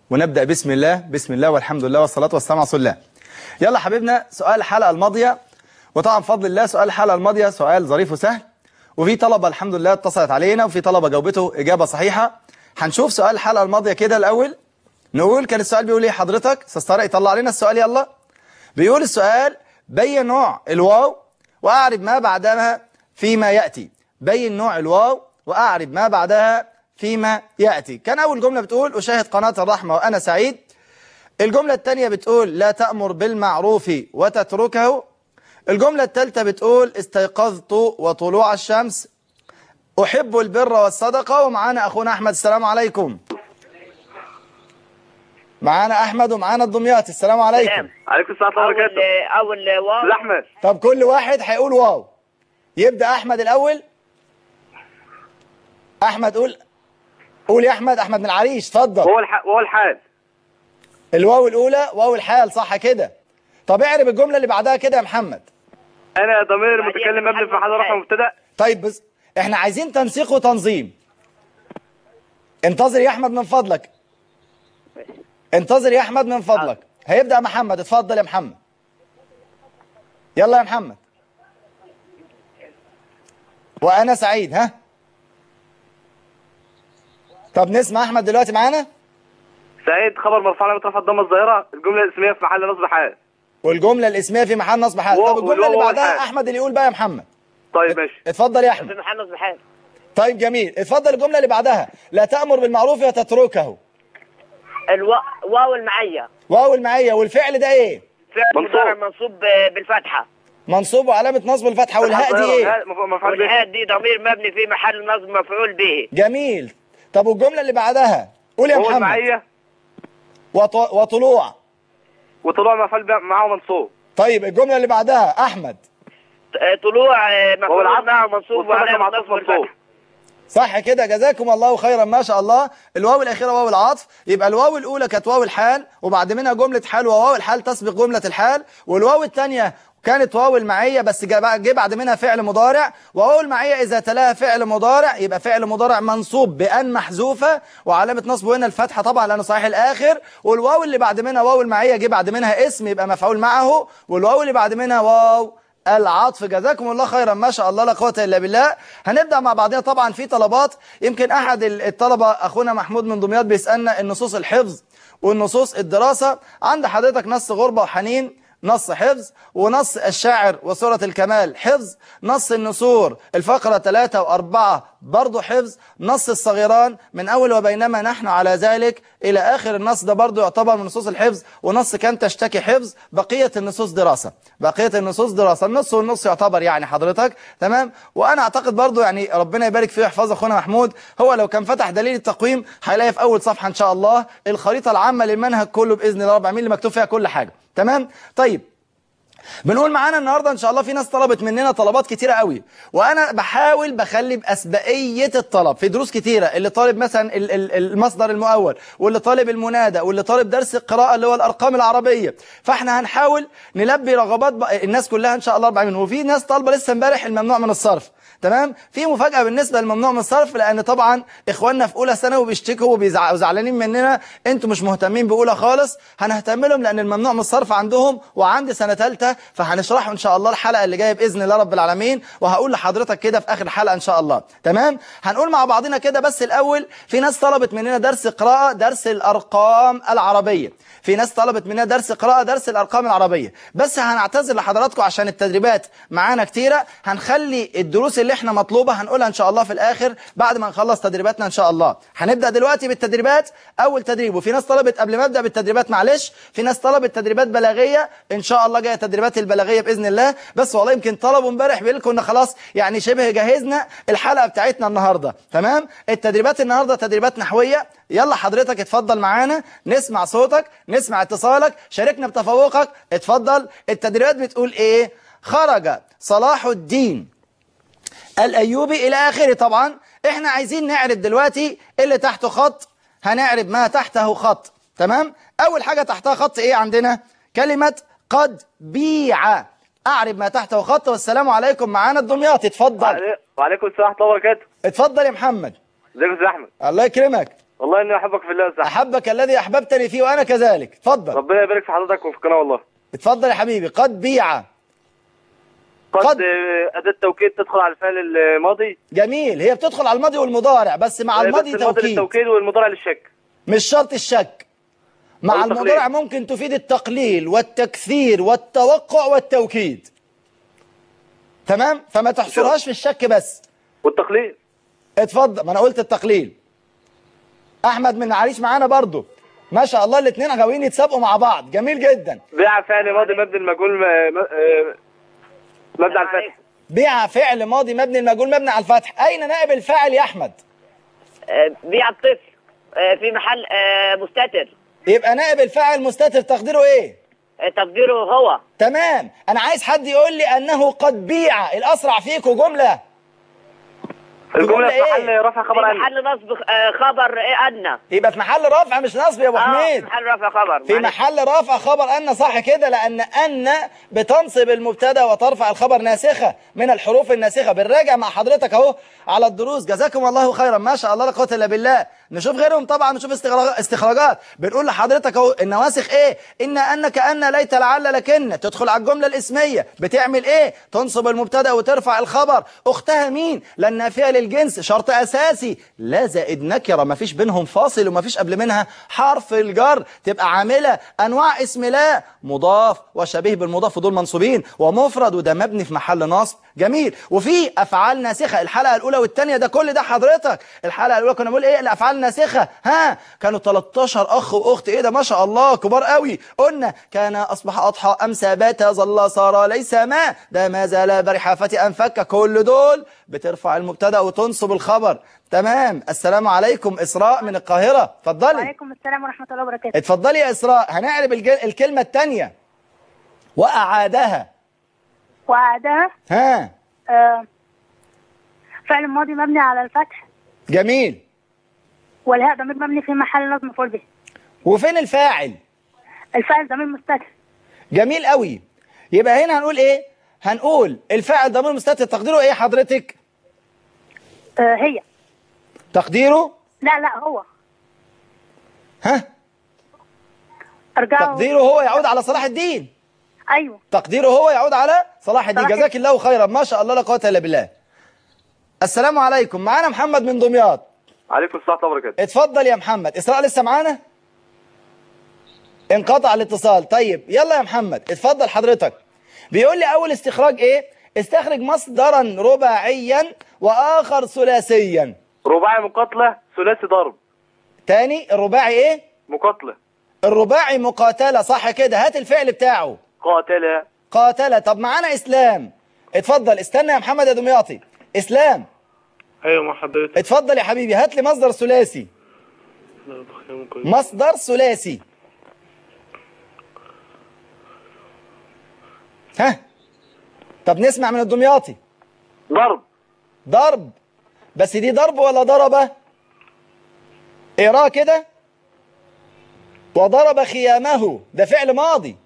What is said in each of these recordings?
ونبدأ بسم الله بسم الله والحمد لله والصلاة والسلام على رسول الله يلا حبيبنا سؤال الحلقة الماضية وطبعا بفضل الله سؤال الحلقة الماضية سؤال ظريف وسهل وفي طلبة الحمد لله اتصلت علينا وفي طلبة جاوبته إجابة صحيحة هنشوف سؤال الحلقة الماضية كده الأول نقول كان السؤال بيقول ايه حضرتك استاذ طارق يطلع لنا السؤال يلا بيقول السؤال بين نوع الواو وأعرب ما بعدها فيما يأتي بين نوع الواو وأعرب ما بعدها فيما يأتي كان أول جملة بتقول أشاهد قناة الرحمة وأنا سعيد الجملة الثانية بتقول لا تأمر بالمعروف وتتركه الجملة الثالثة بتقول استيقظت وطلوع الشمس أحب البر والصدقة ومعانا أخونا أحمد السلام عليكم معانا أحمد ومعانا الدمياط السلام عليكم عليكم السلام ورحمه الله أول وبركاته أول واو استاذ احمد طب كل واحد هيقول واو يبدأ أحمد الأول أحمد قول قول يا أحمد أحمد من العريش اتفضل وهو الح... وهو الحال الواو الأولى واو الحال صح كده طب اعرب الجملة اللي بعدها كده يا محمد انا ضمير متكلم مبني في محل رفع مبتدا طيب بس احنا عايزين تنسيق وتنظيم انتظر يا احمد من فضلك انتظر يا احمد من فضلك هيبدأ محمد اتفضل يا محمد يلا يا محمد وانا سعيد ها طب نسمع احمد دلوقتي معانا سعيد خبر مرفوع علامه رفع الضمه الظاهره الجمله الاسميه في محل نصب حال والجملة الاسمية في محل نصب حال واو طب الجملة اللي والواو بعدها والحال. احمد اللي يقول بقى يا محمد طيب ماشي اتفضل يا احمد في محل نصب حال طيب جميل اتفضل الجملة اللي بعدها لا تأمر بالمعروف وتتركه الوا- واو المعية واو المعية والفعل ده ايه فعل منصوب. مضارع منصوب ب- بالفتحة منصوب وعلامة نصب الفتحة والهاء دي ايه ها، مف- مفعول به والهاء دي ضمير مبني في محل نصب مفعول به جميل طب والجملة اللي بعدها قول يا هو محمد المعيه وط... وطلوع وطلوع مفعول به معه منصوب طيب الجملة اللي بعدها أحمد ت- طلوع آه، هو مفعول العطف معه منصوب والصدقة وعلامة معطوف نصب منصوب الفتحة صح كده جزاكم الله خيرا ما شاء الله الواو الأخيرة واو العطف يبقى الواو الأولى كانت واو الحال وبعد منها جملة حال وواو الحال تسبق جملة الحال والواو الثانية كانت واو المعية بس جا- جه بعد منها فعل مضارع وواو المعية إذا تلاها فعل مضارع يبقى فعل مضارع منصوب بأن محذوفة وعلامة نصبه هنا الفتحة طبعا لأنه صحيح الآخر والواو اللي بعد منها واو المعية جه بعد منها اسم يبقى مفعول معه والواو اللي بعد منها واو العطف جزاكم الله خيرا ما شاء الله لا قوه الا بالله هنبدا مع بعضنا طبعا في طلبات يمكن احد الطلبه اخونا محمود من دمياط بيسالنا النصوص الحفظ والنصوص الدراسه عند حضرتك نص غربه وحنين نص حفظ ونص الشاعر وسورة الكمال حفظ نص النسور الفقرة 3 و4 برضو حفظ نص الصغيران من أول وبينما نحن على ذلك إلى آخر النص ده برضو يعتبر من نصوص الحفظ ونص كان تشتكي حفظ بقية النصوص دراسة بقية النصوص دراسة النص والنص يعتبر يعني حضرتك تمام وأنا أعتقد برضو يعني ربنا يبارك فيه ويحفظ أخونا محمود هو لو كان فتح دليل التقويم هيلاقي في أول صفحة إن شاء الله الخريطة العامة للمنهج كله بإذن الله رب العالمين اللي مكتوب فيها كل حاجة تمام طيب بنقول معانا النهاردة ان شاء الله في ناس طلبت مننا طلبات كتيرة قوي وانا بحاول بخلي بأسبقية الطلب في دروس كتيرة اللي طالب مثلا ال- ال- المصدر المؤول واللي طالب المنادى واللي طالب درس القراءة اللي هو الارقام العربية فاحنا هنحاول نلبي رغبات بق- الناس كلها ان شاء الله 40 وفي ناس طالبة لسه امبارح الممنوع من الصرف تمام في مفاجأة بالنسبة للممنوع من الصرف لأن طبعا إخواننا في أولى ثانوي بيشتكوا وبيزع- وزعلانين مننا أنتوا مش مهتمين بأولى خالص هنهتم لهم لأن الممنوع من الصرف عندهم وعندي سنة ثالثة فهنشرحه إن شاء الله الحلقة اللي جاية بإذن الله رب العالمين وهقول لحضرتك كده في آخر الحلقة إن شاء الله تمام هنقول مع بعضنا كده بس الأول في ناس طلبت مننا درس قراءة درس الأرقام العربية في ناس طلبت مننا درس قراءة درس الأرقام العربية بس هنعتذر لحضراتكم عشان التدريبات معانا كتيرة هنخلي الدروس اللي احنا مطلوبة هنقولها إن شاء الله في الآخر بعد ما نخلص تدريباتنا إن شاء الله هنبدأ دلوقتي بالتدريبات أول تدريب وفي ناس طلبت قبل ما أبدأ بالتدريبات معلش في ناس طلبت تدريبات بلاغية إن شاء الله جاية تدريبات البلاغية بإذن الله بس والله يمكن طلبوا امبارح بيقول كنا خلاص يعني شبه جهزنا الحلقة بتاعتنا النهاردة تمام التدريبات النهاردة تدريبات نحوية يلا حضرتك اتفضل معانا نسمع صوتك نسمع اتصالك شاركنا بتفوقك اتفضل التدريبات بتقول ايه خرج صلاح الدين الأيوبي إلى آخره طبعا احنا عايزين نعرف دلوقتي اللي تحته خط هنعرف ما تحته خط تمام أول حاجة تحتها خط إيه عندنا كلمة قد بيع أعرف ما تحته خط والسلام عليكم معانا الدمياطي اتفضل وعليكم السلام ورحمه الله وبركاته اتفضل يا محمد ازيك يا استاذ احمد الله يكرمك والله اني احبك في الله يا سعد احبك الذي احببتني فيه وانا كذلك اتفضل ربنا يبارك في حضرتك وفي القناه والله اتفضل يا حبيبي قد بيع قد قد. آه، اداه توكيد تدخل على الفعل الماضي جميل هي بتدخل على الماضي والمضارع بس مع آه، بس الماضي الماضي توكيد للتوكيد والمضارع للشك مش شرط الشك مع أو التقليل. المضارع ممكن تفيد التقليل والتكثير والتوقع والتوكيد تمام فما تحصرهاش في الشك بس والتقليد اتفضل ما انا قلت التقليل احمد من عريش معانا برضو ما شاء الله الاثنين غاويين يتسابقوا مع بعض جميل جدا بيع فعل ماضي مبني المجهول م- م- آه، مبني على الفتح بيع فعل ماضي مبني المجهول مبني على الفتح اين نائب الفاعل يا احمد آه، بيع الطفل آه، في محل آه، مستتر يبقى نائب الفاعل مستتر تقديره ايه آه، تقديره هو تمام انا عايز حد يقول لي انه قد بيع الاسرع فيكم جمله الجمله في إيه؟ محل رفع في خبر عنه محل نصب آه، خبر إيه أن يبقى في محل رفع مش نصب يا ابو اه في حميد محل رفع خبر في معلش. محل رفع خبر أن صح كده لأن أن بتنصب المبتدا وترفع الخبر ناسخة من الحروف الناسخة بنراجع مع حضرتك أهو على الدروس جزاكم الله خيرا ما شاء الله لا قوة إلا بالله نشوف غيرهم طبعا نشوف استخراج- استخراجات بنقول لحضرتك أهو النواسخ إيه إن أن كأن ليت لعل لكن تدخل على الجملة الاسمية بتعمل إيه تنصب المبتدا وترفع الخبر أختها مين لأن نافية للجنس شرط أساسي لا زائد نكرة ما فيش بينهم فاصل وما فيش قبل منها حرف الجر تبقى عاملة أنواع اسم لا مضاف وشبيه بالمضاف ودول منصوبين ومفرد وده مبني في محل نصب جميل وفي أفعال ناسخة الحلقة الأولى والثانية ده كل ده حضرتك الحلقة الأولى كنا بنقول إيه الأفعال الناسخة ها كانوا 13 أخ وأخت إيه ده ما شاء الله كبار قوي قلنا كان أصبح أضحى أمسى بات ظل صار ليس ما ده ما زال برحافة أنفك كل دول بترفع المبتدا وتنصب الخبر تمام السلام عليكم إسراء من القاهرة اتفضلي وعليكم السلام ورحمة الله وبركاته اتفضلي يا إسراء هنعرب الج- الكلمة الثانية وأعادها وعادها ها آه فعل ماضي مبني على الفتح جميل والهاء ضمير مبني في محل نصب مفعول به وفين الفاعل الفاعل ضمير مستتر جميل قوي يبقى هنا هنقول ايه هنقول الفاعل ضمير مستتر تقديره ايه حضرتك آه هي تقديره لا لا هو ها ارجعه تقديره هو يعود على صلاح الدين ايوه تقديره هو يعود على صلاح الدين صلاح جزاك الله خيرا ما شاء الله لا قوه الا بالله السلام عليكم معانا محمد من دمياط عليكم السلام ورحمه الله وبركاته اتفضل يا محمد اسراء لسه معانا انقطع الاتصال طيب يلا يا محمد اتفضل حضرتك بيقول لي اول استخراج ايه استخرج مصدرا رباعيا واخر ثلاثيا رباعي مقاتله ثلاثي ضرب تاني الرباعي ايه مقاتله الرباعي مقاتلة صح كده هات الفعل بتاعه قاتله قاتلة طب معانا اسلام اتفضل استنى يا محمد يا دمياطي اسلام ايوه مع حضرتك اتفضل يا حبيبي هات لي مصدر ثلاثي مصدر ثلاثي ها طب نسمع من الدمياطي ضرب ضرب بس دي ضرب ولا ضربة اقراه كده وضرب خيامه ده فعل ماضي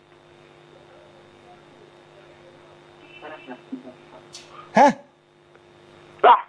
ها بحث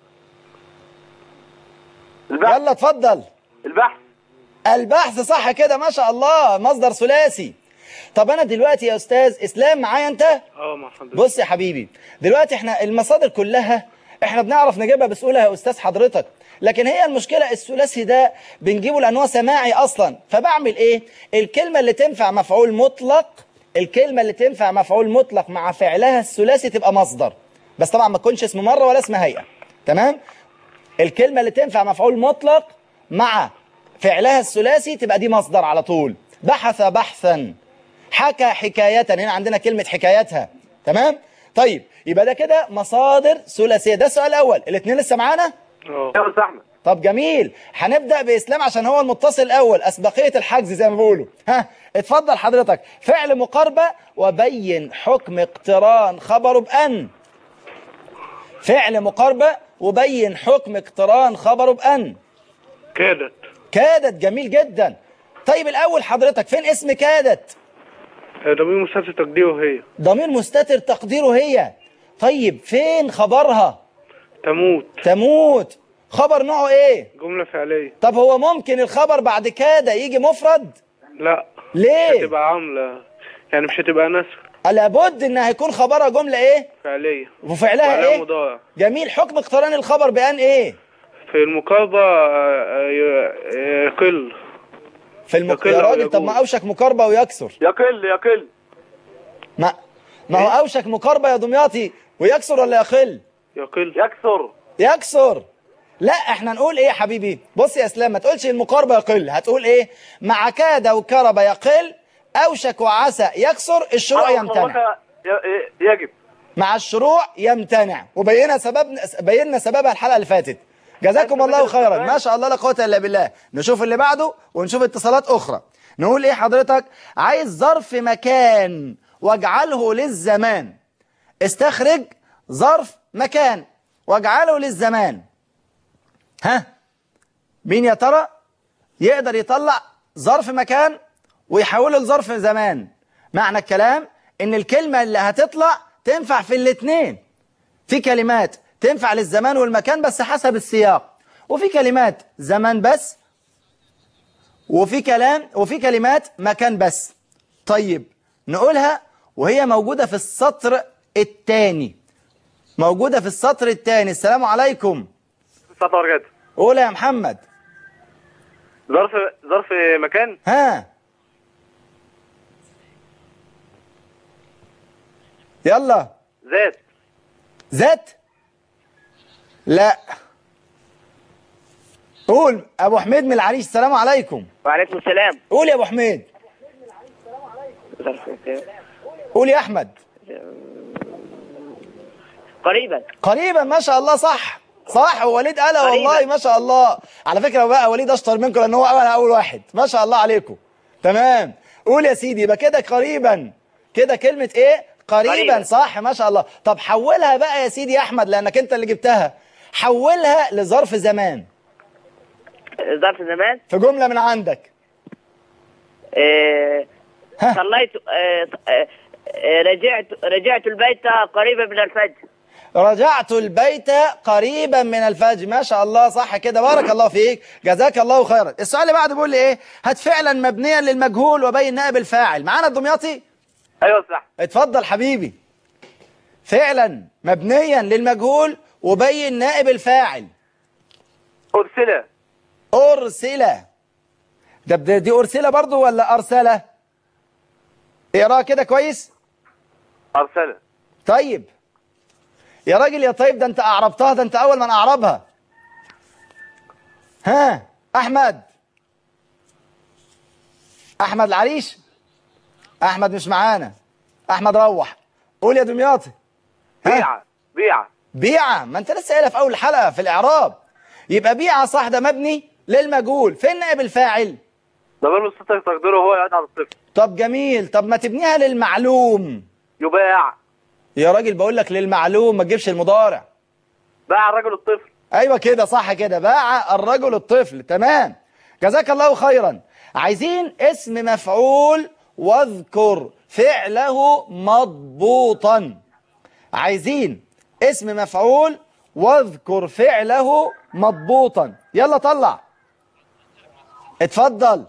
البحث يلا اتفضل البحث البحث صح كده ما شاء الله مصدر ثلاثي طب انا دلوقتي يا استاذ اسلام معايا انت اه مع حضرتك بص يا حبيبي دلوقتي احنا المصادر كلها احنا بنعرف نجيبها بسهوله يا استاذ حضرتك لكن هي المشكله الثلاثي ده بنجيبه لان هو سماعي اصلا فبعمل ايه الكلمه اللي تنفع مفعول مطلق الكلمه اللي تنفع مفعول مطلق مع فعلها الثلاثي تبقى مصدر بس طبعا ما تكونش اسم مره ولا اسم هيئه تمام الكلمه اللي تنفع مفعول مطلق مع فعلها الثلاثي تبقى دي مصدر على طول بحث بحثا حكى حكاية هنا عندنا كلمة حكايتها تمام طيب يبقى ده كده مصادر ثلاثية ده السؤال الأول الاثنين لسه معانا اه يا استاذ احمد طب جميل هنبدأ بإسلام عشان هو المتصل الأول أسبقية الحجز زي ما بيقولوا ها اتفضل حضرتك فعل مقاربة وبين حكم اقتران خبره بأن فعل مقاربة وبين حكم اقتران خبره بأن كادت كادت جميل جدا طيب الأول حضرتك فين اسم كادت آه، ضمير مستتر تقديره هي ضمير مستتر تقديره هي طيب فين خبرها تموت تموت خبر نوعه ايه جملة فعلية طب هو ممكن الخبر بعد كده يجي مفرد لا ليه هتبقى عاملة يعني مش هتبقى نسخ لابد ان هيكون خبرها جمله ايه فعلية وفعلها وعليها ايه مضارع جميل حكم اقتران الخبر بان ايه في المقاربة آه، آه، يقل في المك... يقل يا أو راجل طب ما يجوز. اوشك مقاربه ويكسر يقل يقل ما ما هو اوشك مقاربه يا دمياطي ويكسر ولا يقل يقل يكسر يكسر لا احنا نقول ايه يا حبيبي بص يا اسلام ما تقولش المقاربه يقل هتقول ايه مع كاد وكرب يقل اوشك وعسى يكسر الشروع يمتنع ي- يجب مع الشروع يمتنع وبينا سبب بينا سببها الحلقه اللي فاتت جزاكم الله خيرا ما شاء الله لا قوه الا بالله نشوف اللي بعده ونشوف اتصالات اخرى نقول ايه حضرتك عايز ظرف مكان واجعله للزمان استخرج ظرف مكان واجعله للزمان ها مين يا ترى يقدر يطلع ظرف مكان ويحوله لظرف زمان معنى الكلام ان الكلمة اللي هتطلع تنفع في الاتنين في كلمات تنفع للزمان والمكان بس حسب السياق وفي كلمات زمان بس وفي كلام وفي كلمات مكان بس طيب نقولها وهي موجودة في السطر الثاني موجودة في السطر الثاني السلام عليكم سطر جد قول يا محمد ظرف ظرف مكان ها يلا ذات ذات لا قول ابو حميد من العريش السلام عليكم وعليكم السلام قول يا ابو حميد ظرف مكان. قول يا احمد قريبا قريبا ما شاء الله صح صح ووليد قالها قريباً. والله ما شاء الله على فكره بقى وليد اشطر منكم لان هو اول اول واحد ما شاء الله عليكم تمام قول يا سيدي يبقى كده قريبا كده كلمه ايه قريبا, قريباً. صح ما شاء الله طب حولها بقى يا سيدي يا احمد لانك انت اللي جبتها حولها لظرف زمان ظرف زمان في جمله من عندك آه، ها. صليت آه، آه، آه، رجعت رجعت البيت قريبا من الفجر رجعت البيت قريبا من الفجر ما شاء الله صح كده بارك الله فيك جزاك الله خيرا السؤال اللي بعده بيقول لي ايه هات فعلا مبنيا للمجهول وبين نائب الفاعل معانا الدمياطي ايوه صح اتفضل حبيبي فعلا مبنيا للمجهول وبين نائب الفاعل ارسله أرسل ده ده- دي أرسلة برضو ولا أرسلة اقراها كده كويس ارسله طيب يا راجل يا طيب ده انت أعربتها ده انت أول من أعربها ها أحمد أحمد العريش أحمد مش معانا أحمد روح قول يا دمياطي ها؟ بيعه بيعه بيعة ما انت لسه قايلها في اول حلقة في الاعراب يبقى بيعة صح ده مبني للمجهول فين نائب الفاعل ضمير مستتر تقديره هو يعود على الصفر طب جميل طب ما تبنيها للمعلوم يباع يا راجل بقول لك للمعلوم ما تجيبش المضارع باع الرجل الطفل ايوه كده صح كده باع الرجل الطفل تمام جزاك الله خيرا عايزين اسم مفعول واذكر فعله مضبوطا عايزين اسم مفعول واذكر فعله مضبوطا يلا طلع اتفضل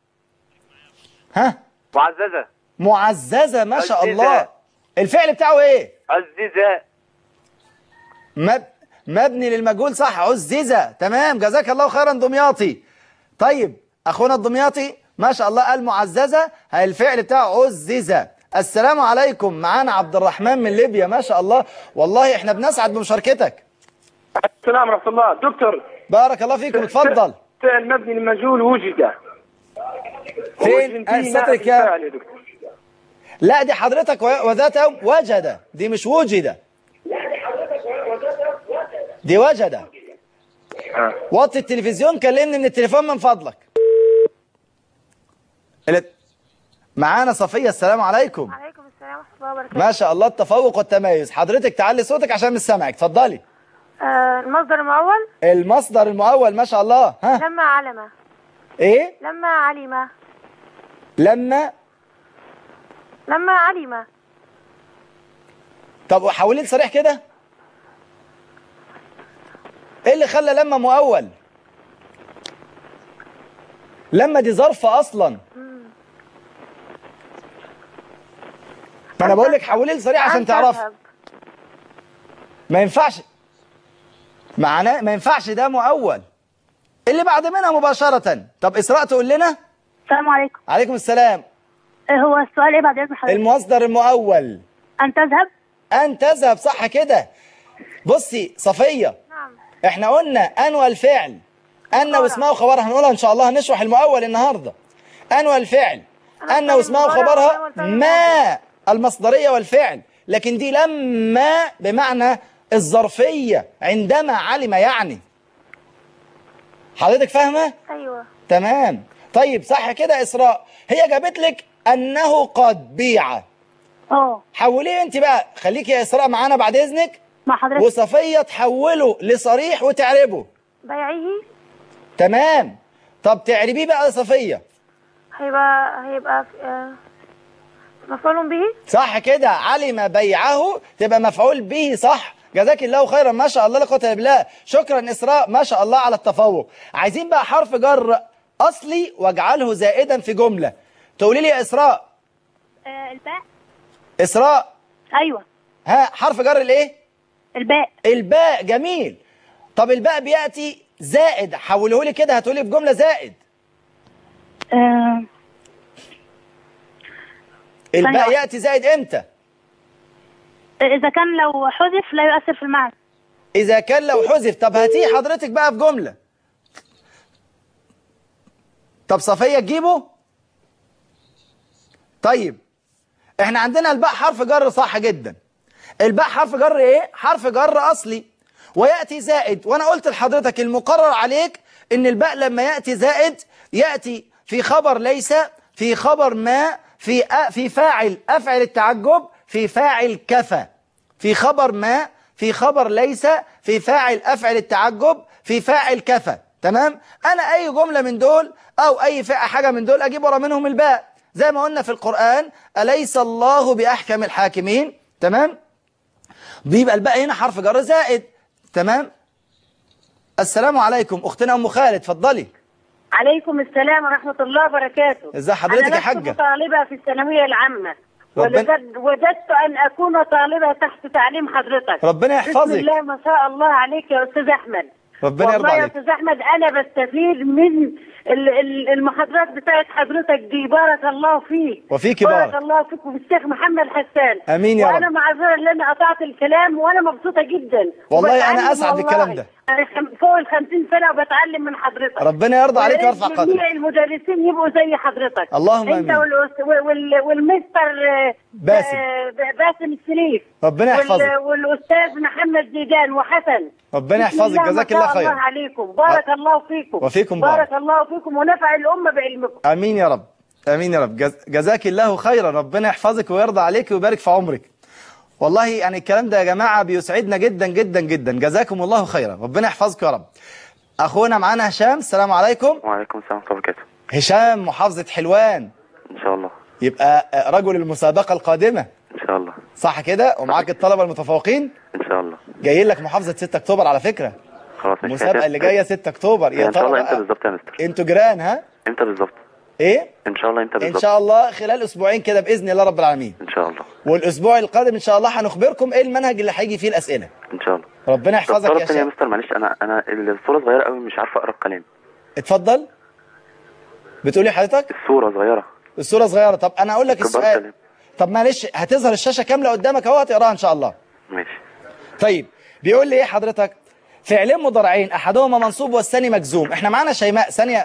ها معززه معززة ما شاء عزيزة. الله الفعل بتاعه ايه عزيزه مب... مبني للمجهول صح عززة تمام جزاك الله خيرا دمياطي طيب اخونا الدمياطي ما شاء الله قال معززة هاي الفعل بتاعه عززة السلام عليكم معانا عبد الرحمن من ليبيا ما شاء الله والله احنا بنسعد بمشاركتك السلام ورحمة الله دكتور بارك الله فيكم اتفضل فعل مبني للمجهول وجد فين السطر كام فاعل يا دكتور لا دي حضرتك و- وذاته وجد دي مش وجد دي وجد آه. وطي التلفزيون كلمني من التليفون من فضلك ال- معانا صفية السلام عليكم عليكم السلام ورحمة الله وبركاته ما شاء الله التفوق والتميز حضرتك تعلي صوتك عشان مش سامعك اتفضلي آه المصدر المؤول المصدر المؤول ما شاء الله ها لما علم ايه لما علم لما لما علم طب حولين صريح كده ايه اللي خلى لما مؤول لما دي ظرف اصلا ما انا بقول لك حولي لي سريع عشان أن تعرف تذهب. ما ينفعش معناه ما ينفعش ده مؤول اللي بعد منها مباشرة طب إسراء تقول لنا السلام عليكم عليكم السلام آه، هو السؤال ايه بعد اذن حضرتك المصدر المؤول ان تذهب أن تذهب صح كده بصي صفية نعم احنا قلنا أن والفعل أن واسمها وخبرها هنقولها إن شاء الله هنشرح المؤول النهاردة أن والفعل أن واسمها وخبرها ما المصدرية والفعل لكن دي لما بمعنى الظرفية عندما علم يعني حضرتك فاهمة؟ ايوه تمام طيب صح كده إسراء هي جابت لك أنه قد بيع اه حوليه انت بقى خليكي يا إسراء معانا بعد إذنك مع حضرتك وصفية تحوله لصريح وتعربه بيعه تمام طب تعربيه بقى يا صفية هيبقى هيبقى آه، مفعول به صح كده علم بيعه تبقى مفعول به صح جزاك الله خيرا ما شاء الله لا قوه الا بالله شكرا اسراء ما شاء الله على التفوق عايزين بقى حرف جر اصلي واجعله زائدا في جمله تقولي لي يا اسراء آه، الباء اسراء ايوه ها حرف جر الايه الباء الباء جميل طب الباء بياتي زائد حوله لي كده هتقولي في جمله زائد آه، الباء ثانية. ياتي زائد امتى اذا كان لو حذف لا يؤثر في المعنى إذا كان لو حذف طب هاتيه حضرتك بقى في جملة طب صفية تجيبه طيب احنا عندنا الباء حرف جر صح جدا الباء حرف جر ايه حرف جر اصلي وياتي زائد وانا قلت لحضرتك المقرر عليك ان الباء لما ياتي زائد ياتي في خبر ليس في خبر ما في أ في فاعل افعل التعجب في فاعل كفى في خبر ما في خبر ليس في فاعل افعل التعجب في فاعل كفى تمام انا اي جمله من دول او اي فئه حاجه من دول اجيب ورا منهم الباء زي ما قلنا في القران اليس الله باحكم الحاكمين تمام بيبقى الباء هنا حرف جر زائد تمام السلام عليكم اختنا ام خالد اتفضلي عليكم السلام ورحمة الله وبركاته ازي حضرتك أنا يا حاجة؟ لست طالبة في الثانوية العامة ربنا- ولقد وجدت أن أكون طالبة تحت تعليم حضرتك ربنا بسم يحفظك الله ما شاء الله عليك يا أستاذ أحمد ربنا يرضى والله يا عليك أستاذ أحمد أنا بستفيد من ال- ال- المحاضرات بتاعت حضرتك دي بارك الله فيك وفيك بارك بارك. الله فيك والشيخ محمد حسان آمين يا وأنا رب. معذرة إن أنا قطعت الكلام وأنا مبسوطة جدا والله أنا وبتعلم أسعد بالكلام والله. ده. أنا خم- فوق ال 50 سنة وبتعلم من حضرتك ربنا يرضى عليك ويرفع جميع قدرك المدرسين يبقوا زي حضرتك اللهم انت آمين. والأس- وال- والمستر آه، باسم. آه، باسم السليف ربنا وال- يحفظك والاستاذ محمد زيدان وحسن ربنا بسم يحفظك الله جزاك ما الله شاء خير الله عليكم بارك الله فيكم وفيكم بارك بارك. الله فيكم ونفع الامه بعلمكم امين يا رب امين يا رب جز- جزاك الله خيرا ربنا يحفظك ويرضى عليك ويبارك في عمرك والله يعني الكلام ده يا جماعه بيسعدنا جدا جدا جدا جزاكم الله خيرا ربنا يحفظك يا رب اخونا معانا هشام السلام عليكم وعليكم السلام ورحمة الله وبركاته هشام محافظه حلوان إن شاء الله يبقى رجل المسابقه القادمه إن شاء الله صح كده ومعاك الطلبه المتفوقين إن شاء الله جايين لك محافظه 6 اكتوبر على فكره خلاص مش المسابقه اللي جايه 6 اكتوبر يا إن شاء ترى الله إمتى بقى بالظبط يا مستر انتوا جيران ها إمتى بالظبط ايه إن شاء الله إمتى ان بالظبط شاء الله خلال اسبوعين كده باذن الله رب العالمين إن شاء الله والاسبوع القادم ان شاء الله هنخبركم ايه المنهج اللي هيجي فيه الاسئله إن شاء الله ربنا طب يحفظك طلب يا تاني يا شيخ مستر معلش أنا أنا الصورة صغيرة قوي مش عارف أقرأ الكلام اتفضل بتقولي حضرتك الصورة صغيرة الصوره صغيره طب انا اقول لك كبار السؤال كلام. طب معلش هتظهر الشاشه كامله قدامك اهو هتقراها ان شاء الله ماشي طيب بيقول لي ايه حضرتك فعلين مضارعين احدهما منصوب والثاني مجزوم احنا معانا شيماء ثانيه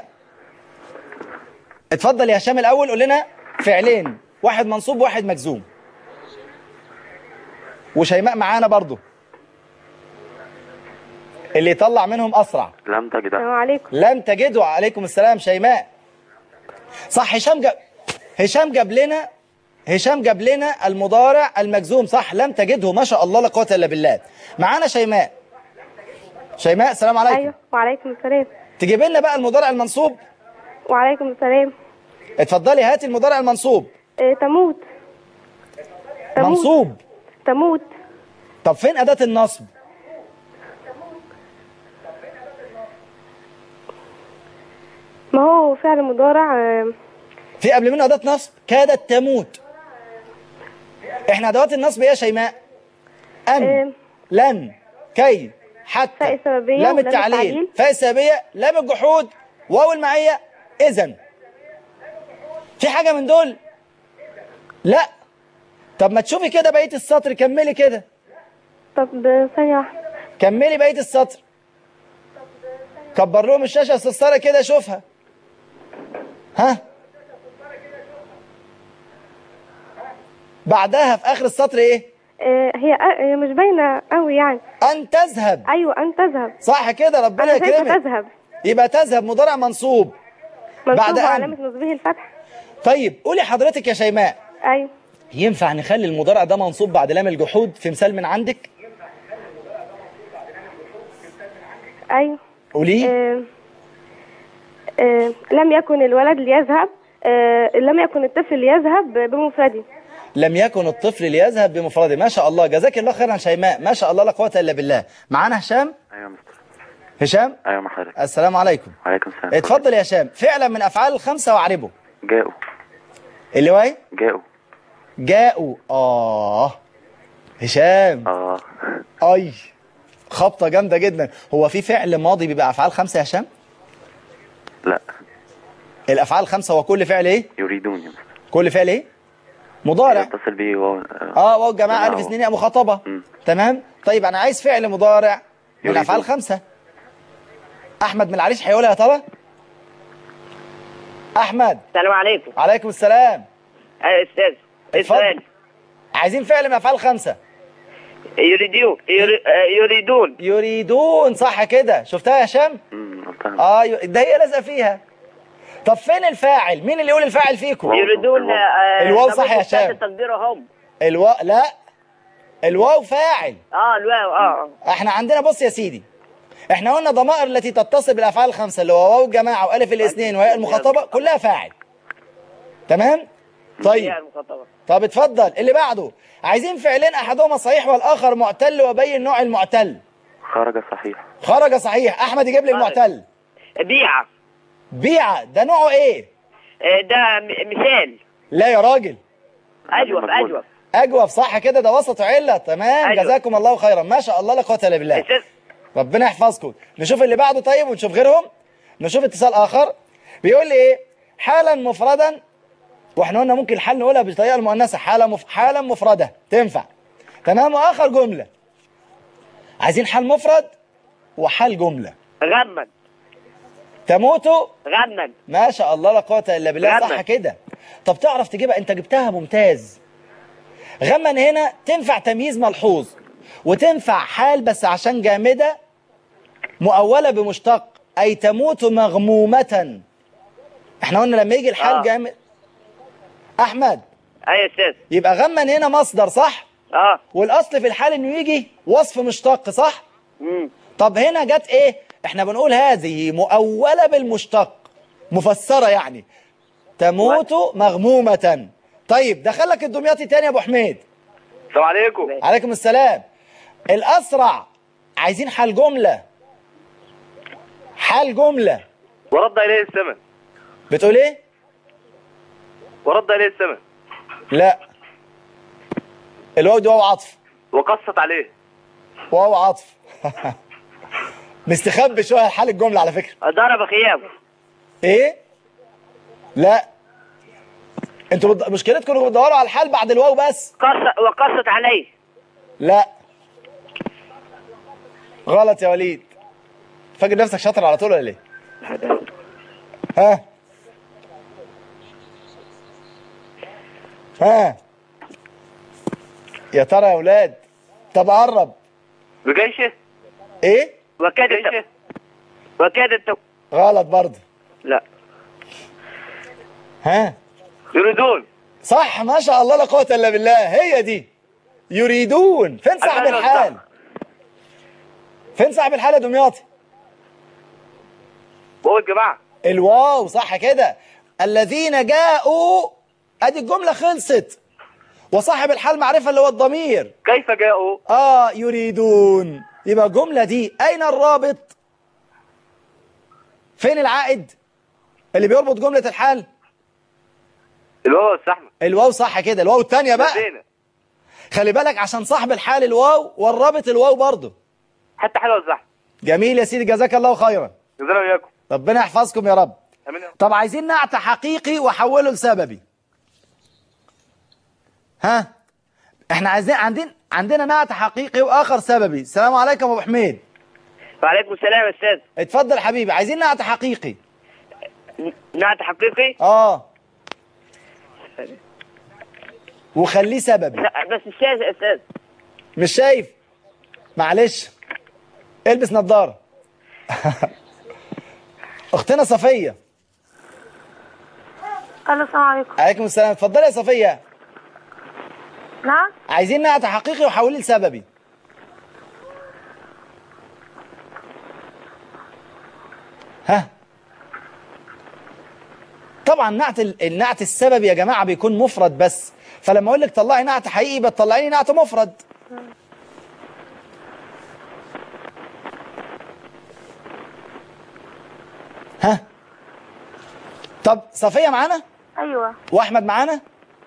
اتفضل يا هشام الاول قول لنا فعلين واحد منصوب وواحد مجزوم وشيماء معانا برضو اللي يطلع منهم اسرع لم تجد السلام عليكم لم تجده عليكم السلام شيماء صح هشام جاب هشام جاب لنا هشام جاب لنا المضارع المجزوم صح لم تجده ما شاء الله لا قوه الا بالله معانا شيماء شيماء السلام عليكم ايوه وعليكم السلام تجيب لنا بقى المضارع المنصوب وعليكم السلام اتفضلي هاتي المضارع المنصوب آه، تموت تموت منصوب تموت طب فين اداه النصب ما هو فعل مضارع آه، في قبل منه أداة نصب كادت تموت احنا أدوات النصب ايه يا شيماء أن آه، لن كي حتى فاء السببية لام ولام التعليل التعليل. فاء السببية لام الجحود واو المعية إذن في حاجة من دول لا طب ما تشوفي كده بقية السطر كملي كده طب آه، ثانية واحدة كملي بقية السطر كبر لهم الشاشة السستارة كده شوفها ها بعدها في آخر السطر إيه آه، هي آه، هي مش باينة قوي يعني أن تذهب أيوة أن تذهب صح كده ربنا أنا شايفة يكرمك تذهب يبقى تذهب مضارع منصوب بعد منصوب أن. وعلامة نصبه الفتح طيب قولي حضرتك يا شيماء أيوة ينفع نخلي المضارع ده منصوب بعد لام الجحود في مثال من عندك أيوة قوليه آه، آه، لم يكن الولد ليذهب آه، لم يكن الطفل ليذهب بمفرده لم يكن الطفل ليذهب بمفرده ما شاء الله جزاك الله خيرا شيماء ما شاء الله لا قوه الا بالله معانا هشام ايوه يا مستر هشام ايوه مع حضرتك السلام عليكم وعليكم السلام اتفضل يا هشام فعلا من افعال الخمسه واعربه جاءوا اللي هو ايه جاءوا جاءوا اه هشام اه اي خبطه جامده جدا هو في فعل ماضي بيبقى افعال خمسه يا هشام لا الافعال الخمسه هو كل فعل ايه يريدون يا مستر كل فعل ايه مضارع يتصل به واو اه واو الجماعه جماعة الف واو. سنين يا مخاطبه مم. تمام طيب انا عايز فعل مضارع من يريدون. افعال خمسه احمد من العريش هيقولها يا ترى احمد السلام عليكم عليكم السلام آه، استاذ اتفضل. السؤال عايزين فعل من افعال خمسه يريدون يري- آه، يريدون يريدون صح كده شفتها يا هشام امم قلتها اه ي- ده هي لازقه فيها طب فين الفاعل مين اللي يقول الفاعل فيكم يريدون آه، الواو ده صح يا ممكن هشام. تقديره هم الواو لا الواو فاعل اه الواو اه احنا عندنا بص يا سيدي احنا قلنا ضمائر التي تتصل بالافعال الخمسه اللي هو واو الجماعه والف الاثنين وهي المخاطبه كلها فاعل تمام طيب هي المخاطبة طب اتفضل اللي بعده عايزين فعلين احدهما صحيح والاخر معتل وبين نوع المعتل خرج صحيح خرج صحيح احمد يجيب لي خرج. المعتل بيعة بيعه ده نوعه ايه آه، ده م- مثال لا يا راجل اجوف مقبول. اجوف اجوف صح كده ده وسط عله تمام أيوة. جزاكم الله خيرا ما شاء الله لا قوه الا بالله استاذ ربنا يحفظكم نشوف اللي بعده طيب ونشوف غيرهم نشوف اتصال اخر بيقول لي ايه حالا مفردا واحنا قلنا ممكن الحال نقولها بالطريقه المؤنثه حاله مف... حالا مفرده تنفع تمام واخر جمله عايزين حال مفرد وحال جمله غمد تموت غمد ما شاء الله لا قوه الا بالله صح غمد. كده طب تعرف تجيبها انت جبتها ممتاز غمن هنا تنفع تمييز ملحوظ وتنفع حال بس عشان جامده مؤوله بمشتق اي تموت مغمومه احنا قلنا لما يجي الحال آه. جامد احمد اي يا استاذ يبقى غمن هنا مصدر صح اه والاصل في الحال انه يجي وصف مشتق صح مم. طب هنا جت ايه احنا بنقول هذه مؤولة بالمشتق مفسرة يعني تموت مغمومة طيب دخلك الدمياطي تاني يا ابو حميد السلام عليكم عليكم السلام الاسرع عايزين حال جملة حال جملة ورد اليه الثمن بتقول ايه ورد اليه الثمن لا الواو دي واو عطف وقصت عليه واو عطف مستخبي شوية حال الجملة على فكرة ضرب خيابه ايه لا انتوا بد... مشكلتكم انكم بتدوروا على الحال بعد الواو بس قص وقصت عليه لا غلط يا وليد فاكر نفسك شاطر على طول ولا ليه ها ها يا ترى يا اولاد طب قرب بجيشه ايه وكادت جيشه وكادت غلط برضه لا ها يريدون صح ما شاء الله لا قوه الا بالله هي دي يريدون فين صاحب أنا الحال صح. فين صاحب الحال يا دمياطي وهو الجماعه الواو صح كده الذين جاءوا ادي الجمله خلصت وصاحب الحال معرفه اللي هو الضمير كيف جاءوا اه يريدون يبقى الجمله دي اين الرابط فين العائد اللي بيربط جملة الحال الواو يا استاذ احمد الواو صح كده الواو الثانية بقى زينة خلي بالك عشان صاحب الحال الواو والرابط الواو برضه حتى حلوه يا استاذ احمد جميل يا سيدي جزاك الله خيرا جزانا وياكم ربنا يحفظكم يا رب امين يا رب. طب عايزين نعت حقيقي وحوله لسببي ها احنا عايزين عندنا عندنا نعت حقيقي واخر سببي السلام عليكم يا ابو حميد وعليكم السلام يا استاذ اتفضل حبيبي عايزين نعت حقيقي نعت حقيقي اه وخليه سببي لا بس مش شايف يا استاذ مش شايف معلش البس نظارة اختنا صفية الو السلام عليكم عليكم السلام اتفضلي يا صفية نعم عايزين نعت حقيقي وحوليه لسببي ها طبعا نعت ال- النعت السببي يا جماعة بيكون مفرد بس فلما اقول لك طلعي نعت حقيقي بتطلعي لي نعت مفرد ها طب صفية معانا ايوه واحمد معانا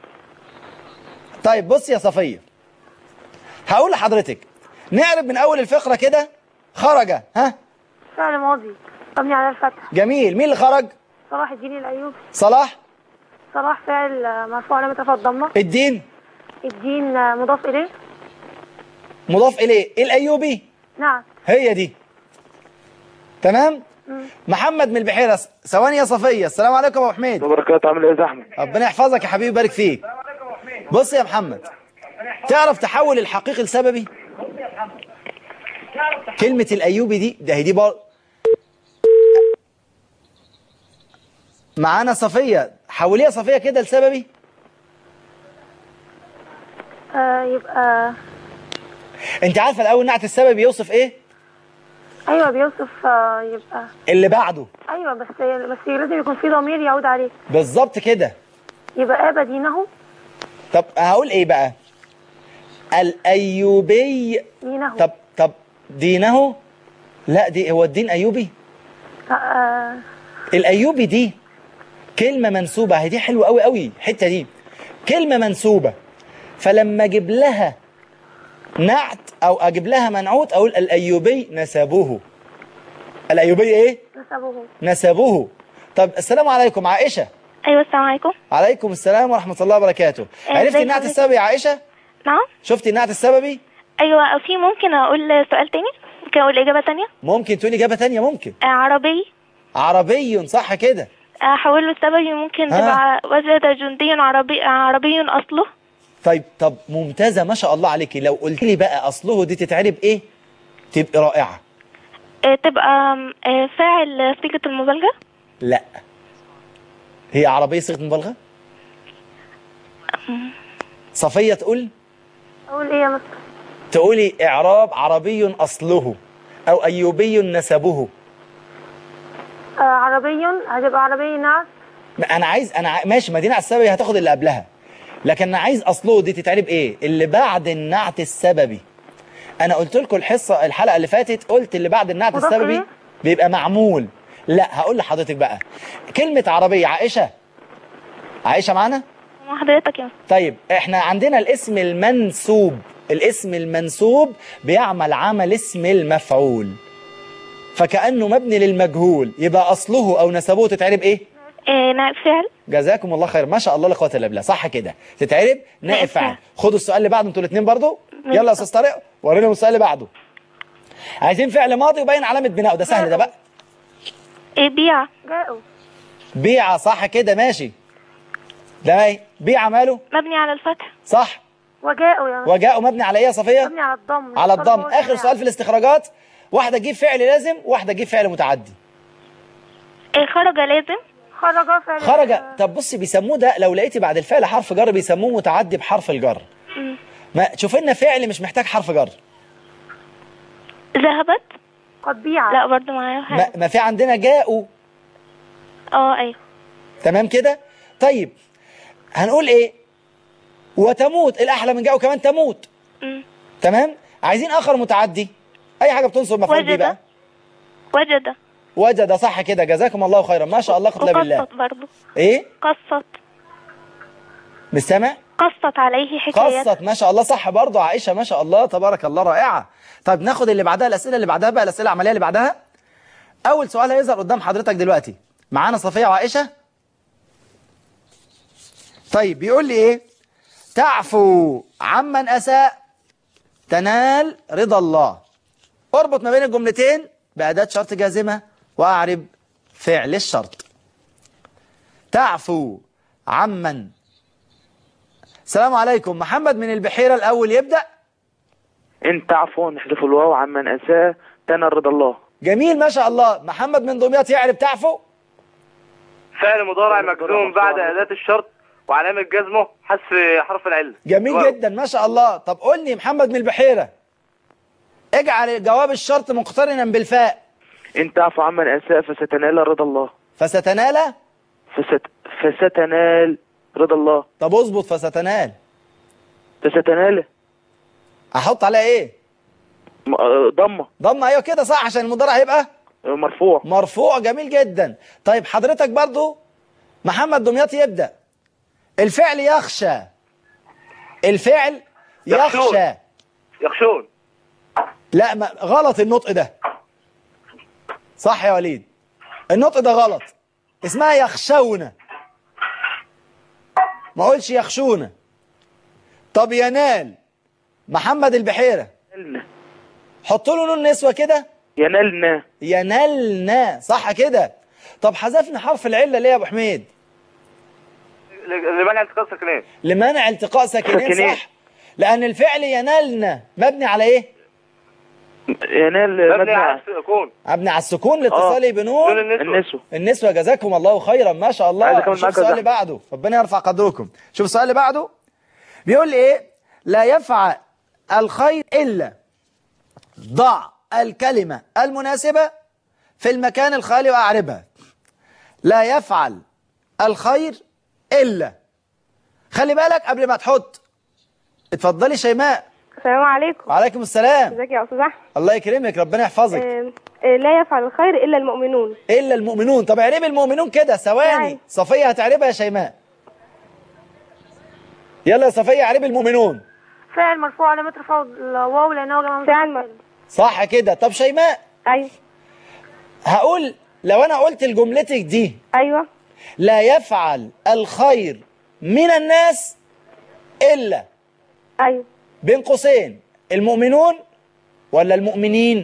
طيب بص يا صفية هقول لحضرتك نعرف من اول الفقرة كده خرج ها فعل ماضي مبني على الفتح جميل مين اللي خرج صلاح الدين الايوبي صلاح صلاح فعل آه، مرفوع علامة رفع الضمة الدين الدين آه، مضاف اليه مضاف اليه الايوبي نعم هي دي تمام محمد من البحيرة ثواني يا صفية السلام عليكم يا ابو حميد وبركاته عامل ايه يا احمد ربنا يحفظك يا حبيبي يبارك فيك بص يا محمد تعرف تحول الحقيقي لسببي كلمة الأيوبي دي ده هي دي بار معانا صفية حوليها صفية كده لسببي آه يبقى انت عارفة الأول نعت السبب يوصف ايه ايوه بيوصف آه يبقى اللي بعده ايوه بس بس لازم يكون في ضمير يعود عليه بالظبط كده يبقى ابى دينه طب هقول ايه بقى الأيوبي دينه طب طب دينه لا دي هو الدين أيوبي آه الايوبي دي كلمه منسوبه هي دي حلوه قوي قوي الحته دي كلمه منسوبه فلما اجيب لها نعت او اجيب لها منعوت اقول الايوبي نسبوه الايوبي ايه نسبه نسبوه طب السلام عليكم عائشه ايوه السلام عليكم عليكم السلام ورحمه الله وبركاته آه، عرفتي ازيك النعت حضرتك؟ السببي يا عائشه نعم شفتي النعت السببي ايوه في ممكن اقول سؤال تاني ممكن اقول اجابه تانية ممكن تقولي اجابه تانية ممكن آه عربي عربي صح كده احوله السببي ممكن ها؟ تبقى وجد جندي عربي عربي اصله طيب طب ممتازه ما شاء الله عليكي لو قلت لي بقى اصله دي تتعرب ايه تبقى رائعه آه، تبقى آه، فاعل صيغه المبالغه لا هي عربية صيغة مبالغة صفية تقول اقول ايه يا مستر تقولي إعراب عربي أصله أو أيوبي نسبه آه عربي هتبقى عربي نعم ما أنا عايز أنا ع- ماشي مدينة السببي هتاخد اللي قبلها لكن أنا عايز أصله دي تتعرب إيه اللي بعد النعت السببي أنا قلت لكم الحصة الحلقة اللي فاتت قلت اللي بعد النعت مضاف السببي إليه؟ بيبقى معمول لا هقول لحضرتك بقى كلمة عربية عائشة عائشة معانا؟ مع حضرتك يا مستر. طيب احنا عندنا الاسم المنسوب الاسم المنسوب بيعمل عمل اسم المفعول فكأنه مبني للمجهول يبقى أصله أو نسبه تتعرب إيه؟ آه، نائب فعل جزاكم الله خير ما شاء الله لا قوة إلا بالله صح كده تتعرب نائب نائب فاعل فاعل. خدوا السؤال اللي بعده انتوا الاثنين برضو يلا يا أستاذ طارق ورينا السؤال اللي بعده عايزين فعل ماضي وباين علامة بناء ده سهل ده بقى آه، بيع جاءوا بيع صح كده ماشي ده ايه بيع ماله مبني على الفتح صح وجاءوا يا مستر وجاءوا مبني على ايه يا صفية مبني على الضم على الضم الضم هو اخر الجماعة. سؤال في الاستخراجات واحده تجيب فعل لازم واحده تجيب فعل متعدي آه، خرج لازم خرج فعل خرج طب بصي بيسموه ده لو لقيتي بعد الفعل حرف جر بيسموه متعدي بحرف الجر مم. ما تشوف لنا فعل مش محتاج حرف جر ذهبت قد بيع لا برضو معايا ما, حاجه ما في عندنا جاءوا اه ايوه تمام كده طيب هنقول ايه وتموت الاحلى من جاءوا كمان تموت مم. تمام عايزين اخر متعدي اي حاجه بتنصب مفعول به وجد. بقى وجد وجد صح كده جزاكم الله خيرا ما شاء الله قتل بالله وقصت برضه ايه قصت مش سامع قصت عليه حكايات قصت ما شاء الله صح برضه عائشة ما شاء الله تبارك الله رائعة طيب ناخد اللي بعدها الأسئلة اللي بعدها بقى الأسئلة العملية اللي بعدها أول سؤال هيظهر قدام حضرتك دلوقتي معانا صفية وعائشة طيب بيقول لي إيه تعفو عمن أساء تنال رضا الله اربط ما بين الجملتين بأداة شرط جازمة وأعرب فعل الشرط تعفو عمن السلام عليكم محمد من البحيرة الأول يبدأ إن تعفو نحذف الواو عمن أساء تنال رضا الله جميل ما شاء الله محمد من دمياط يعرف تعفو فعل مضارع مجزوم بعد أداة الشرط وعلامة جزمه حذف حرف العلة جميل واو. جدا ما شاء الله طب قول لي محمد من البحيرة اجعل جواب الشرط مقترنا بالفاء إن تعفو عمن أساء فستنال رضا الله فستنال فست فستنال رضا الله طب اظبط فستنال فستنال احط عليها ايه م- آه، ضمة ضم ايوه كده صح عشان المضارع هيبقى آه، مرفوع مرفوع جميل جدا طيب حضرتك برضو محمد دمياط يبدأ الفعل يخشى الفعل يخشون. يخشى يخشون لا ما غلط النطق ده صح يا وليد النطق ده غلط اسمها يخشون ما اقولش يخشون طب ينال محمد البحيرة ينالنا حط له نون نسوة كده ينالنا ينالنا صح كده طب حذفنا حرف العلة ليه يا ابو حميد لمنع التقاء الساكنين لمنع التقاء ساكنين ساكنين. صح لان الفعل ينالنا مبني على ايه ينال مبني مبني على على السكون مبني على السكون لاتصاله دون بنون النسوة النسوة النسوة جزاكم الله خيرا ما شاء عايز الله أكمل شوف معاك السؤال يا اللي بعده ربنا يرفع قدركم شوف السؤال اللي بعده بيقول لي ايه لا يفعل الخير الا ضع الكلمة المناسبة في المكان الخالي واعربها لا يفعل الخير الا خلي بالك قبل ما تحط اتفضلي شيماء السلام عليكم وعليكم السلام ازيك يا استاذ احمد الله يكرمك ربنا يحفظك آم، آه، لا يفعل الخير الا المؤمنون الا المؤمنون طب اعربي المؤمنون كده ثواني يعني. صفيه هتعربها يا شيماء يلا يا صفيه اعربي المؤمنون فاعل مرفوع علامة رفعه الواو لأنه جمع فعل م- صح كده طب شيماء ايوه هقول لو انا قلت لجملتك دي ايوه لا يفعل الخير من الناس الا ايوه بين قوسين المؤمنون ولا المؤمنين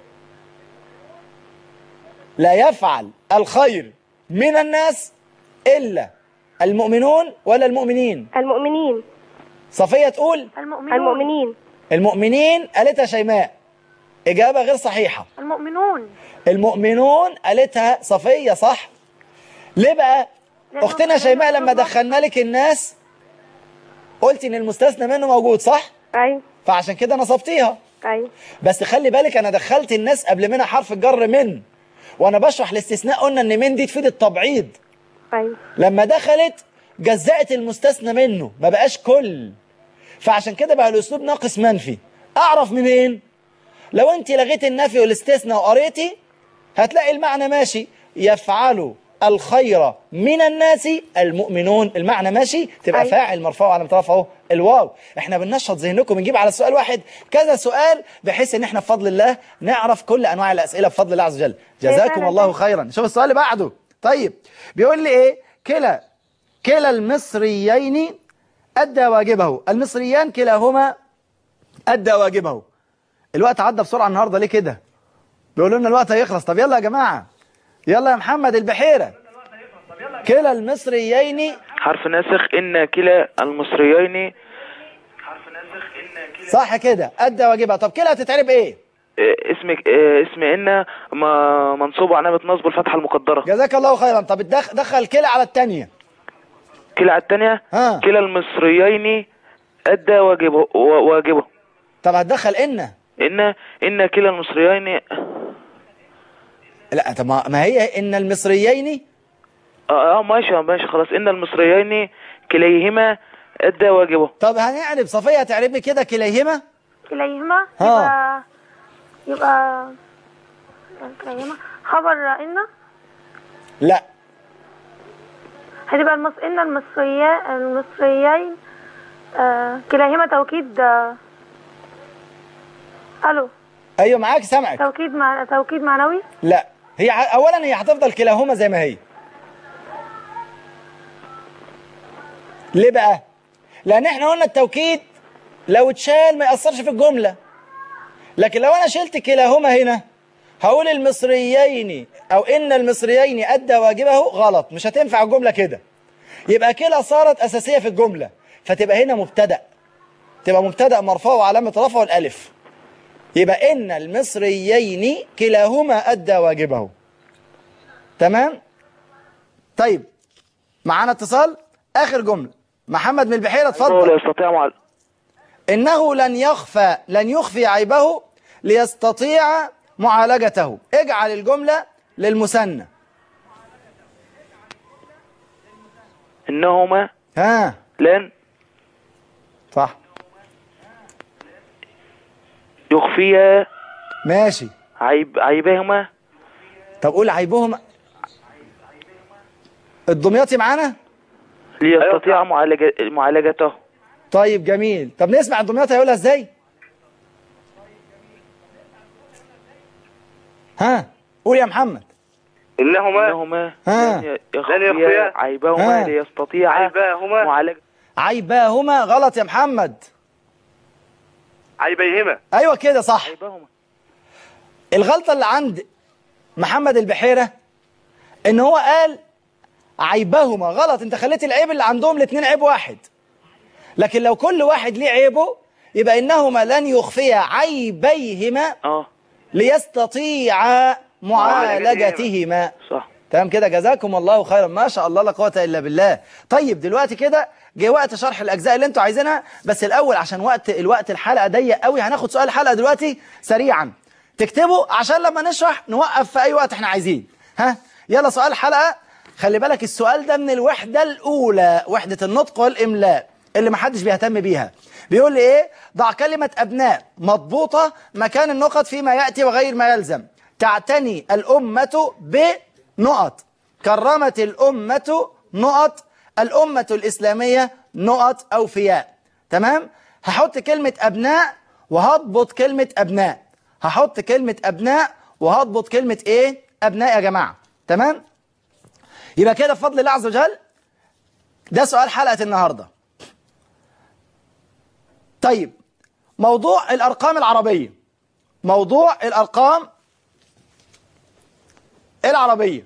لا يفعل الخير من الناس الا المؤمنون ولا المؤمنين المؤمنين صفيه تقول المؤمنون المؤمنين المؤمنين قالتها شيماء إجابة غير صحيحة المؤمنون المؤمنون قالتها صفية صح ليه بقى لأنه أختنا كمان شيماء لما مطلوب. دخلنا لك الناس قلت إن المستثنى منه موجود صح ايوه فعشان كده نصبتيها ايوه بس خلي بالك أنا دخلت الناس قبل منها حرف الجر من وأنا بشرح الاستثناء قلنا إن من دي تفيد التبعيض ايوه لما دخلت جزأت المستثنى منه ما بقاش كل فعشان كده بقى الاسلوب ناقص منفي اعرف منين لو انت لغيت النفي والاستثناء وقريتي هتلاقي المعنى ماشي يفعل الخير من الناس المؤمنون المعنى ماشي تبقى أيوة. فاعل مرفوع على رفعه الواو احنا بننشط ذهنكم بنجيب على سؤال واحد كذا سؤال بحيث ان احنا بفضل الله نعرف كل انواع الاسئله بفضل الله عز وجل جزاكم فعلا الله كده. خيرا شوف السؤال اللي بعده طيب بيقول لي ايه كلا كلا المصريين ادى واجبه المصريان كلاهما ادى واجبه الوقت عدى بسرعه النهارده ليه كده بيقولوا لنا الوقت هيخلص طب يلا يا جماعه يلا يا محمد البحيره كلا المصريين حرف ناسخ إن كلا المصريين صح كده ادى واجبها طب كلا هتتعرب ايه آه، اسم آه، اسم إن ما- منصوب علامة نصب الفتحة المقدرة جزاك الله خيرا طب الدخ- دخل كلا على الثانيه كلا على الثانية ها كلا المصريين أدى واجبه و- واجبه طب هتدخل ان إن إن كلا المصريين لا طب ما ما هي ان المصريين اه اه ماشي ماشي خلاص إن المصريين كليهما أدى واجبه طب هنعرب صفيه هتعربي كده كليهما كليهما ها. يبقى يبقى كليهما خبر إن لا هتبقى المص... إن المصريين المصريين آه... كلاهما توكيد آه... ألو ايوه معاك سامعك توكيد مع... توكيد معنوي لا هي ع- اولا هي هتفضل كلاهما زي ما هي ليه بقى لان احنا قلنا التوكيد لو اتشال ما ياثرش في الجمله لكن لو انا شلت كلاهما هنا هقول المصريين او ان المصريين ادى واجبه غلط مش هتنفع الجمله كده يبقى كلا صارت اساسيه في الجمله فتبقى هنا مبتدا تبقى مبتدا مرفوع وعلامه رفعه الالف يبقى ان المصريين كلاهما ادى واجبه تمام طيب معانا اتصال اخر جمله محمد من البحيره لا اتفضل يستطيع معل... انه لن يخفى لن يخفي عيبه ليستطيع معالجته اجعل الجمله للمثنى إنهما ها لن صح يخفيا ماشي عيب عيبهما طب قول عيبهم الدمياطي معانا ليستطيع معالجة... معالجته طيب جميل طب نسمع الدمياطي هيقولها ازاي ها قول يا محمد إنهما إنهما ها. لن لن يخفيا يخفيا عيبهما ها. ليستطيع عيباهما معالجة عيباهما غلط يا محمد عيبيهما ايوه كده صح عيبهما الغلطه اللي عند محمد البحيره ان هو قال عيبهما غلط انت خليت العيب اللي عندهم الاثنين عيب واحد لكن لو كل واحد ليه عيبه يبقى انهما لن يخفيا عيبيهما اه ليستطيعا معالجتهما صح تمام كده جزاكم الله خيرا ما شاء الله لا قوه الا بالله طيب دلوقتي كده جه وقت شرح الاجزاء اللي انتوا عايزينها بس الاول عشان وقت الوقت الحلقه ضيق قوي هناخد سؤال الحلقه دلوقتي سريعا تكتبوا عشان لما نشرح نوقف في اي وقت احنا عايزين ها يلا سؤال الحلقه خلي بالك السؤال ده من الوحده الاولى وحده النطق والاملاء اللي محدش بيهتم بيها بيقول لي ايه ضع كلمه ابناء مضبوطه مكان النقط فيما ياتي وغير ما يلزم تعتني الامه بنقط كرمت الامه نقط الامه الاسلاميه نقط اوفياء تمام هحط كلمه ابناء وهضبط كلمه ابناء هحط كلمه ابناء وهضبط كلمه ايه ابناء يا جماعه تمام يبقى كده بفضل الله عز وجل ده سؤال حلقه النهارده طيب موضوع الارقام العربيه موضوع الارقام العربيه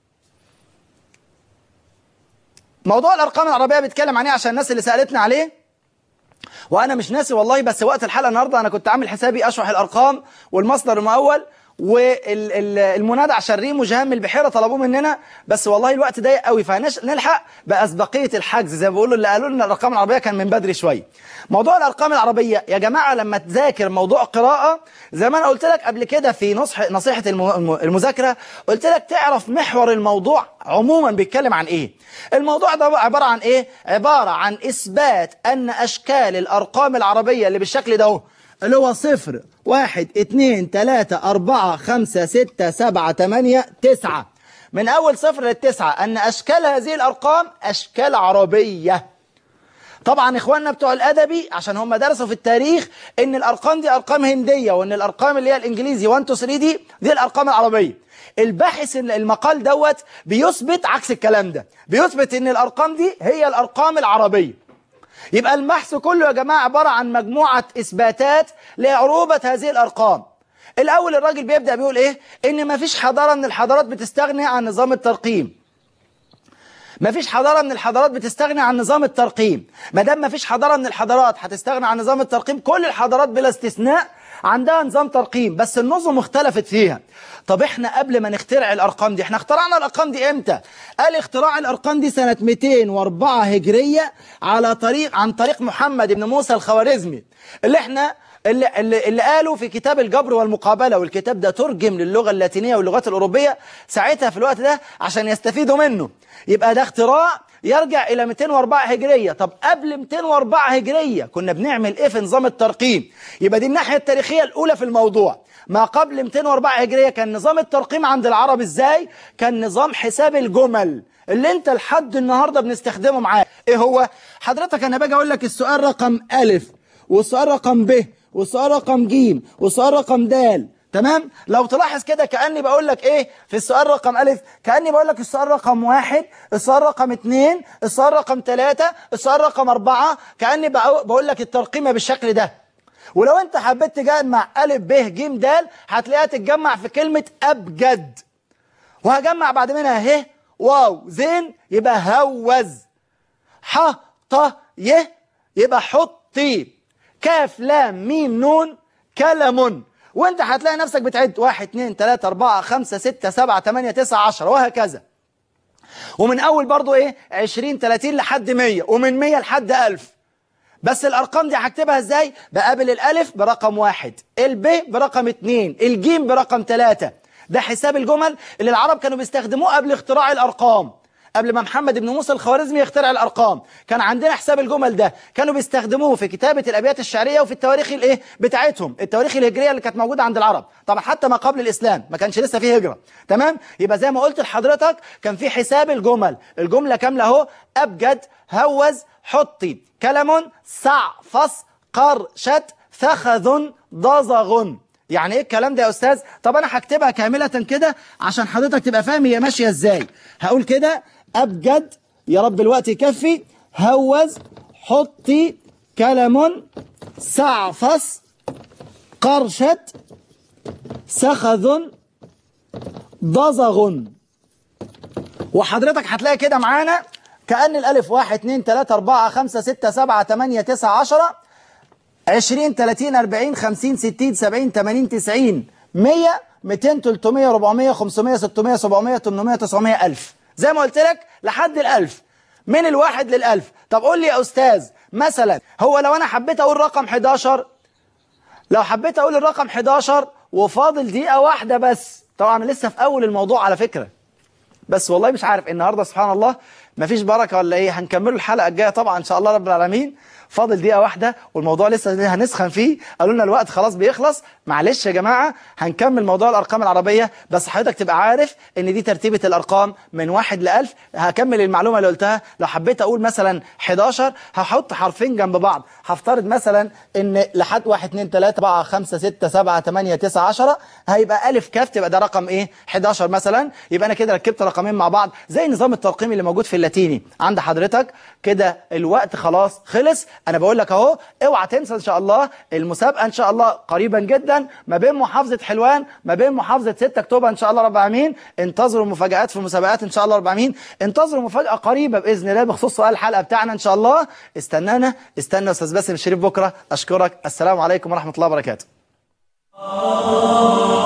موضوع الارقام العربيه بيتكلم عن ايه عشان الناس اللي سالتنا عليه وانا مش ناسي والله بس وقت الحلقه النهارده انا كنت عامل حسابي اشرح الارقام والمصدر المؤول والمنادى عشان ريم وجهام البحيره طلبوه مننا بس والله الوقت ضيق قوي فهنلحق باسبقيه الحجز زي ما بيقولوا اللي قالوا لنا الارقام العربيه كان من بدري شويه موضوع الارقام العربيه يا جماعه لما تذاكر موضوع قراءه زي ما انا قلت لك قبل كده في نصح نصيحه الم- المذاكره قلت لك تعرف محور الموضوع عموما بيتكلم عن ايه الموضوع ده بقى عباره عن ايه عباره عن اثبات ان اشكال الارقام العربيه اللي بالشكل ده اهو اللي هو صفر واحد اتنين تلاتة أربعة خمسة ستة سبعة تمانية تسعة من أول صفر للتسعة أن أشكال هذه الأرقام أشكال عربية طبعا إخواننا بتوع الأدبي عشان هم درسوا في التاريخ إن الأرقام دي أرقام هندية وإن الأرقام اللي هي الإنجليزي 1 2 3 دي دي الأرقام العربية الباحث المقال دوت بيثبت عكس الكلام ده بيثبت إن الأرقام دي هي الأرقام العربية يبقى البحث كله يا جماعة عبارة عن مجموعة إثباتات لعروبة هذه الأرقام الأول الراجل بيبدأ بيقول إيه إن مفيش حضارة من الحضارات بتستغني عن نظام الترقيم مفيش حضارة من الحضارات بتستغني عن نظام الترقيم ما دام مفيش حضارة من الحضارات هتستغني عن نظام الترقيم كل الحضارات بلا استثناء عندها نظام ترقيم بس النظم اختلفت فيها طب احنا قبل ما نخترع الارقام دي احنا اخترعنا الارقام دي امتى قال اختراع الارقام دي سنة 204 هجرية على طريق عن طريق محمد بن موسى الخوارزمي اللي احنا اللي, اللي, اللي قالوا في كتاب الجبر والمقابلة والكتاب ده ترجم للغة اللاتينية واللغات الأوروبية ساعتها في الوقت ده عشان يستفيدوا منه يبقى ده اختراع يرجع إلى 204 هجرية طب قبل 204 هجرية كنا بنعمل إيه في نظام الترقيم يبقى دي الناحية التاريخية الأولى في الموضوع ما قبل 204 هجرية كان نظام الترقيم عند العرب إزاي كان نظام حساب الجمل اللي انت لحد النهاردة بنستخدمه معاه ايه هو حضرتك انا باجي اقول لك السؤال رقم ألف والسؤال رقم ب والسؤال رقم ج والسؤال رقم د تمام لو تلاحظ كده كأني بقول لك ايه في السؤال رقم ألف كأني بقول لك السؤال رقم واحد السؤال رقم اتنين السؤال رقم تلاتة السؤال رقم أربعة كأني بقول لك الترقيمة بالشكل ده ولو انت حبيت تجمع ألف ب ج د هتلاقيها تتجمع في كلمة أبجد وهجمع بعد منها ه واو زين يبقى هوز ح ط ي يبقى حطي كاف لام ميم نون كلم وانت هتلاقي نفسك بتعد واحد اتنين تلاتة اربعة خمسة ستة سبعة تمانية تسعة عشرة وهكذا ومن اول برضو ايه عشرين تلاتين لحد مية ومن مية لحد الف بس الارقام دي هكتبها ازاي بقابل الالف برقم واحد الب برقم اتنين الجيم برقم تلاتة ده حساب الجمل اللي العرب كانوا بيستخدموه قبل اختراع الارقام قبل ما محمد بن موسى الخوارزمي يخترع الارقام كان عندنا حساب الجمل ده كانوا بيستخدموه في كتابة الابيات الشعرية وفي التواريخ الايه بتاعتهم التواريخ الهجرية اللي كانت موجودة عند العرب طبعا حتى ما قبل الاسلام ما كانش لسه فيه هجرة تمام يبقى زي ما قلت لحضرتك كان في حساب الجمل الجملة كاملة اهو ابجد هوز حطي كلم سع فص قر شت ثخذ ضزغ يعني ايه الكلام ده يا استاذ طب انا هكتبها كاملة كده عشان حضرتك تبقى فاهم هي ماشية ازاي هقول كده ابجد يا رب الوقت يكفي هوز حطي كلم سعفص قرشت سخذ ضزغ وحضرتك هتلاقي كده معانا كأن الألف واحد اتنين تلاتة أربعة خمسة ستة سبعة تمانية تسعة عشرة عشرين تلاتين أربعين خمسين ستين سبعين تمانين تسعين مية ميتين تلتمية ربعمية خمسمية ستمية سبعمية تمنمية تسعمية ألف زي ما قلت لك لحد الألف من الواحد للألف طب قول لي يا أستاذ مثلا هو لو أنا حبيت أقول رقم 11 لو حبيت أقول الرقم 11 وفاضل دقيقة واحدة بس طبعا لسه في أول الموضوع على فكرة بس والله مش عارف النهاردة سبحان الله مفيش بركة ولا ايه هنكمله الحلقة الجاية طبعا ان شاء الله رب العالمين فاضل دقيقة واحدة والموضوع لسه هنسخن فيه قالوا لنا الوقت خلاص بيخلص معلش يا جماعة هنكمل موضوع الأرقام العربية بس حضرتك تبقى عارف ان دي ترتيبة الأرقام من واحد لألف هكمل المعلومة اللي قلتها لو حبيت أقول مثلا 11 هحط حرفين جنب بعض هفترض مثلا ان لحد 1 2 3 4 5 6 7 8 9 10 هيبقى ألف كاف تبقى ده رقم ايه 11 مثلا يبقى أنا كده ركبت رقمين مع بعض زي نظام الترقيم اللي موجود في اللاتيني عند حضرتك كده الوقت خلاص خلص انا بقول لك اهو اوعى تنسى ان شاء الله المسابقه ان شاء الله قريبا جدا ما بين محافظه حلوان ما بين محافظه 6 اكتوبر ان شاء الله رب العالمين انتظروا مفاجات في المسابقات ان شاء الله رب العالمين انتظروا مفاجاه قريبه باذن الله بخصوص سؤال الحلقه بتاعنا ان شاء الله استنانا استنى استاذ باسم الشريف بكره اشكرك السلام عليكم ورحمه الله وبركاته